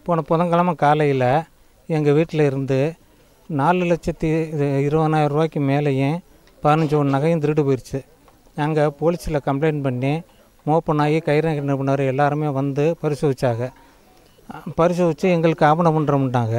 போன புதன்கிழமை காலையில் எங்கள் வீட்டில் இருந்து நாலு லட்சத்தி இது இருபதாயிரம் ரூபாய்க்கு மேலேயும் பதினஞ்சு ஒன்று நகையும் திருடு போயிடுச்சு நாங்கள் போலீஸில் கம்ப்ளைண்ட் பண்ணி மோப்பன் ஆகி கைரக நிபுணர் எல்லாருமே வந்து பரிசோதிச்சாங்க பரிசோதித்து எங்களுக்கு ஆவணம் பண்ணுறோம்ட்டாங்க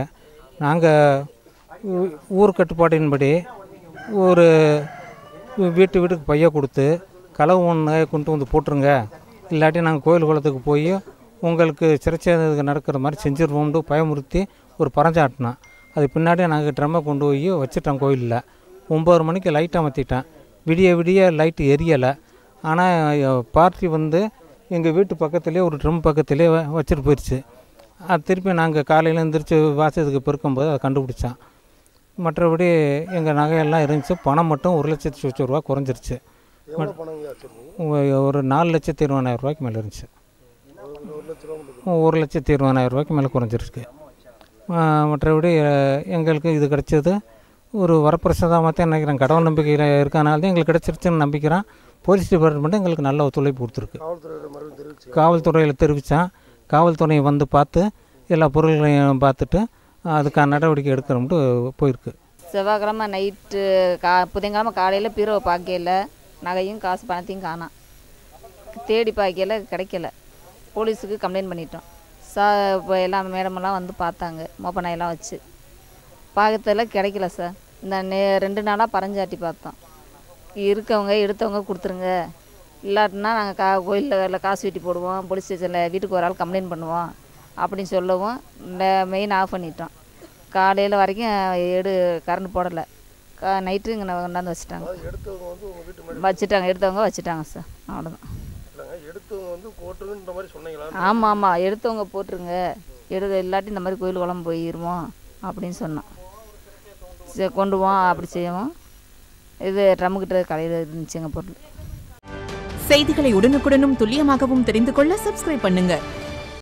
நாங்கள் ஊர் கட்டுப்பாட்டின்படி ஒரு வீட்டு வீட்டுக்கு பைய கொடுத்து களவு ஒன்று கொண்டு வந்து போட்டுருங்க இல்லாட்டி நாங்கள் கோயில் குளத்துக்கு போய் உங்களுக்கு சிறைச்சேதம் நடக்கிற மாதிரி செஞ்சிருவோம்னு பயமுறுத்தி ஒரு பறஞ்சாட்டினோம் அது பின்னாடி நாங்கள் ட்ரம்மை கொண்டு போய் வச்சுட்டோம் கோயிலில் ஒம்பது மணிக்கு லைட் அமர்த்திட்டேன் விடிய விடிய லைட்டு எரியலை ஆனால் பார்ட்டி வந்து எங்கள் வீட்டு பக்கத்துலேயே ஒரு ட்ரம் பக்கத்துலேயே வ- வச்சுட்டு போயிடுச்சு அது திருப்பி நாங்கள் காலையில் எழுந்திரிச்சு வாசத்துக்கு பெருக்கும்போது அதை கண்டுபிடிச்சோம் மற்றபடி எங்கள் நகையெல்லாம் இருந்துச்சு பணம் மட்டும் ஒரு லட்சத்தி சொச்ச ரூபா குறைஞ்சிருச்சு எவ்வளோ பணங்க வச்சுருக்கீங்க ஒ- ஒரு நாலு லட்சத்தி இருபதாயிரம் ரூபாய்க்கு மேலே இருந்துச்சு ஒரு ஒரு லட்ச ரூபா கொடுத்து ஒரு லட்சத்தி இருபதாயிரம் ரூபாய்க்கு மேலே குறைஞ்சிருக்கு ஆ, மற்றபடி அஹ், எங்களுக்கு இது கிடைச்சது ஒரு வரப்பிரசாதமாக தான் நினைக்கிறேன் கடவுள் நம்பிக்கையில் இருக்கனால தான் எங்களுக்கு கிடைச்சிருச்சுன்னு நம்பிக்கிறேன் போலீஸ் டிபார்ட்மெண்ட்டு எங்களுக்கு நல்ல ஒத்துழைப்பு கொடுத்துருக்கு காவல்துறையோட மறுபடியும் தெரிவிச்சு காவல்துறையில் தெரிவித்தான் காவல்துறை வந்து பார்த்து எல்லா பொருள்களையும் பார்த்துட்டு அதுக்கான நடவடிக்கை எடுக்கிறோம்ட்டு போயிருக்கு செவ்வாய்க்கிழமை நைட்டு கா புதன்கிழமை காலையில் பீரோவை பார்க்கல நகையும் காசு பணத்தையும் காணோம் தேடி பார்க்கல கிடைக்கல போலீஸுக்கு கம்ப்ளைண்ட் பண்ணிட்டோம் சா இப்போ எல்லாம் மேடமெல்லாம் வந்து பார்த்தாங்க மோப்பனாயெல்லாம் வச்சு பார்க்கறதுல கிடைக்கல சார் இந்த நே ரெண்டு நாளாக பறஞ்சாட்டி பார்த்தோம் இருக்கவங்க எடுத்தவங்க கொடுத்துருங்க இல்லாட்டினா நாங்கள் கா கோயிலில் காசு வெட்டி போடுவோம் போலீஸ் ஸ்டேஷனில் வீட்டுக்கு ஒரு ஆள் கம்ப்ளைண்ட் பண்ணுவோம் அப்படின்னு சொல்லவும் இந்த மெயின் ஆஃப் பண்ணிட்டோம் காலையில் வரைக்கும் எடு கரண்ட் போடலை கா நைட்டு இங்கே கொண்டாந்து வச்சுட்டாங்க அதாவது எடுத்தவங்க வந்து உங்கள் வீட்டு முன்னாடி வச்சுட்டாங்க எடுத்தவங்க வச்சுட்டாங்க சார் அவ்வளோதான் இல்லைங்க எடுத்தவங்க வந்து போட்டுருங்கன்ற மாதிரி சொன்னீங்களா ஆமாம் ஆமாம் எடுத்தவங்க போட்டுருங்க எடு இல்லாட்டி இந்த மாதிரி கோயில் குளம் போயிருவோம் அப்படின்னு சொன்னோம் சரி கொண்டு போவோம் அப்படி செய்யவும் இது ட்ரம்முக்கிட்ட கடையில் இருந்துச்சு எங்கள் பொருள் செய்திகளை உடனுக்குடனும் துல்லியமாகவும் தெரிந்து கொள்ள சப்ஸ்கிரைப் பண்ணுங்க